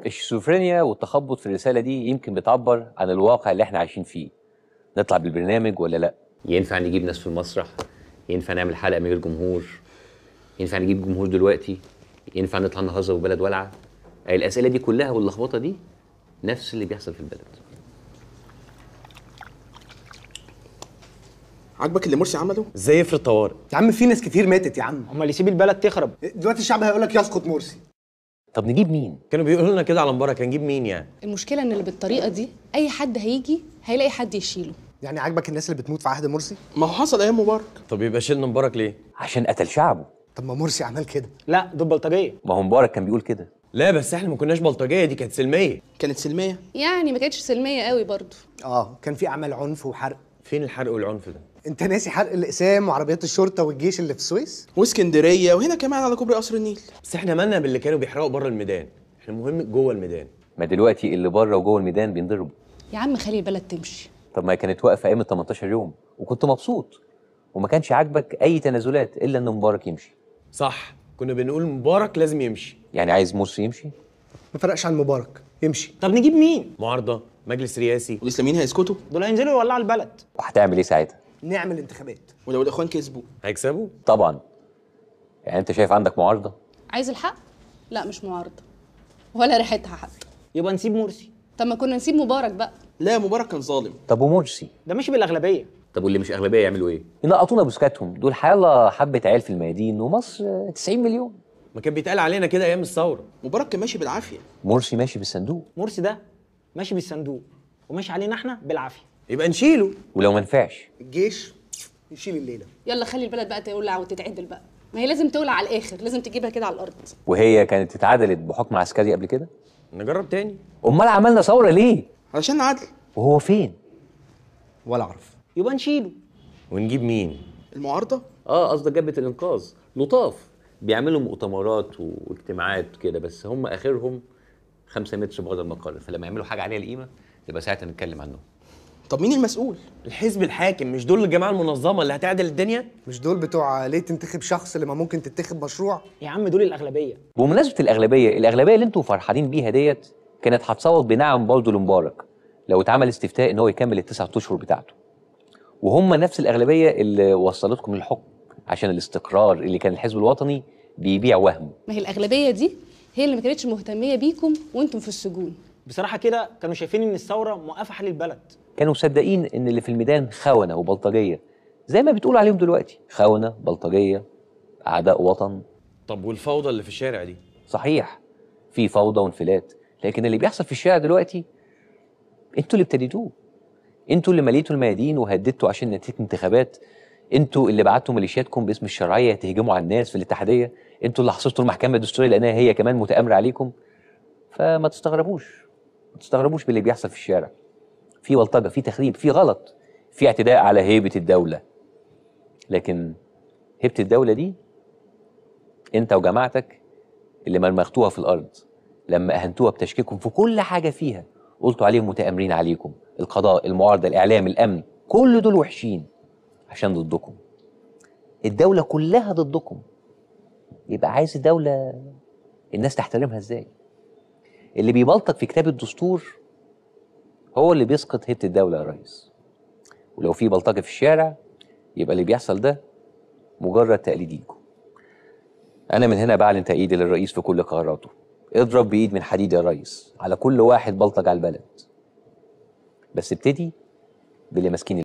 الشيزوفرينيا والتخبط في الرساله دي يمكن بتعبر عن الواقع اللي احنا عايشين فيه نطلع بالبرنامج ولا لا ينفع نجيب ناس في المسرح ينفع نعمل حلقه من غير جمهور ينفع نجيب جمهور دلوقتي ينفع نطلع نهزر وبلد ولعه أي الاسئله دي كلها واللخبطه دي نفس اللي بيحصل في البلد عاجبك اللي مرسي عمله؟ ازاي يفرض طوارئ يا عم في ناس كتير ماتت يا عم امال يسيب البلد تخرب دلوقتي الشعب هيقول لك يسقط مرسي طب نجيب مين كانوا بيقولوا لنا كده على مبارك هنجيب مين يعني المشكله ان اللي بالطريقه دي اي حد هيجي هيلاقي حد يشيله يعني عاجبك الناس اللي بتموت في عهد مرسي ما هو حصل ايام مبارك طب يبقى شيلنا مبارك ليه عشان قتل شعبه طب ما مرسي عمل كده لا دول بلطجيه ما هو مبارك كان بيقول كده لا بس احنا ما كناش بلطجيه دي كانت سلميه كانت سلميه يعني ما كانتش سلميه قوي برضو اه كان في اعمال عنف وحرق فين الحرق والعنف ده انت ناسي حرق الاقسام وعربيات الشرطه والجيش اللي في السويس واسكندريه وهنا كمان على كوبري قصر النيل بس احنا مالنا باللي كانوا بيحرقوا بره الميدان احنا المهم جوه الميدان ما دلوقتي اللي بره وجوه الميدان بينضربوا يا عم خلي البلد تمشي طب ما هي كانت واقفه ايام ال 18 يوم وكنت مبسوط وما كانش عاجبك اي تنازلات الا ان مبارك يمشي صح كنا بنقول مبارك لازم يمشي يعني عايز مرسي يمشي ما فرقش عن مبارك يمشي طب نجيب مين معارضه مجلس رئاسي والاسلاميين هيسكتوا دول هينزلوا يولعوا البلد وهتعمل ايه ساعتها نعمل انتخابات ولو الاخوان كسبوا هيكسبوا طبعا يعني انت شايف عندك معارضه عايز الحق لا مش معارضه ولا ريحتها حتى يبقى نسيب مرسي طب ما كنا نسيب مبارك بقى لا مبارك كان ظالم طب ومرسي ده ماشي بالاغلبيه طب واللي مش اغلبيه يعملوا ايه ينقطونا بوسكاتهم دول حاله حبه عيال في الميادين ومصر آه، 90 مليون ما كان بيتقال علينا كده ايام الثوره مبارك كان ماشي بالعافيه مرسي ماشي بالصندوق مرسي ده ماشي بالصندوق وماشي علينا احنا بالعافيه يبقى نشيله ولو ما نفعش الجيش يشيل الليله يلا خلي البلد بقى تولع وتتعدل بقى ما هي لازم تولع على الاخر لازم تجيبها كده على الارض وهي كانت اتعدلت بحكم عسكري قبل كده نجرب تاني امال عملنا ثوره ليه علشان نعدل وهو فين ولا اعرف يبقى نشيله ونجيب مين المعارضه اه قصدك جبهه الانقاذ لطاف بيعملوا مؤتمرات واجتماعات كده بس هم اخرهم خمسة متر بره المقر فلما يعملوا حاجه عليها القيمه يبقى ساعتها نتكلم عنهم طب مين المسؤول الحزب الحاكم مش دول الجماعه المنظمه اللي هتعدل الدنيا مش دول بتوع ليه تنتخب شخص لما ممكن تتخب مشروع يا عم دول الاغلبيه بمناسبه الاغلبيه الاغلبيه اللي انتم فرحانين بيها ديت كانت هتصوت بنعم برضه لمبارك لو اتعمل استفتاء ان هو يكمل التسع اشهر بتاعته وهم نفس الاغلبيه اللي وصلتكم للحكم عشان الاستقرار اللي كان الحزب الوطني بيبيع وهم ما هي الاغلبيه دي هي اللي ما كانتش مهتميه بيكم وانتم في السجون بصراحه كده كانوا شايفين ان الثوره موقفه حال البلد كانوا مصدقين ان اللي في الميدان خونه وبلطجيه زي ما بتقول عليهم دلوقتي خونه بلطجيه اعداء وطن طب والفوضى اللي في الشارع دي صحيح في فوضى وانفلات لكن اللي بيحصل في الشارع دلوقتي انتوا اللي ابتديتوه انتوا اللي مليتوا الميادين وهددتوا عشان نتيجه انتخابات انتوا اللي بعتوا ميليشياتكم باسم الشرعيه تهجموا على الناس في الاتحاديه انتوا اللي حصلتوا المحكمه الدستوريه لانها هي كمان متآمره عليكم فما تستغربوش ما تستغربوش باللي بيحصل في الشارع في بلطجه في تخريب في غلط في اعتداء على هيبه الدوله لكن هيبه الدوله دي انت وجماعتك اللي مرمختوها في الارض لما اهنتوها بتشكيكم في كل حاجه فيها قلتوا عليهم متآمرين عليكم القضاء المعارضه الاعلام الامن كل دول وحشين عشان ضدكم الدوله كلها ضدكم يبقى عايز الدوله الناس تحترمها ازاي اللي بيبلطج في كتاب الدستور هو اللي بيسقط هيبه الدوله يا ريس ولو في بلطجه في الشارع يبقى اللي بيحصل ده مجرد تقليد ليكم انا من هنا بعلن تأييدي للرئيس في كل قراراته اضرب بايد من حديد يا ريس على كل واحد بلطج على البلد بس ابتدي باللي ماسكين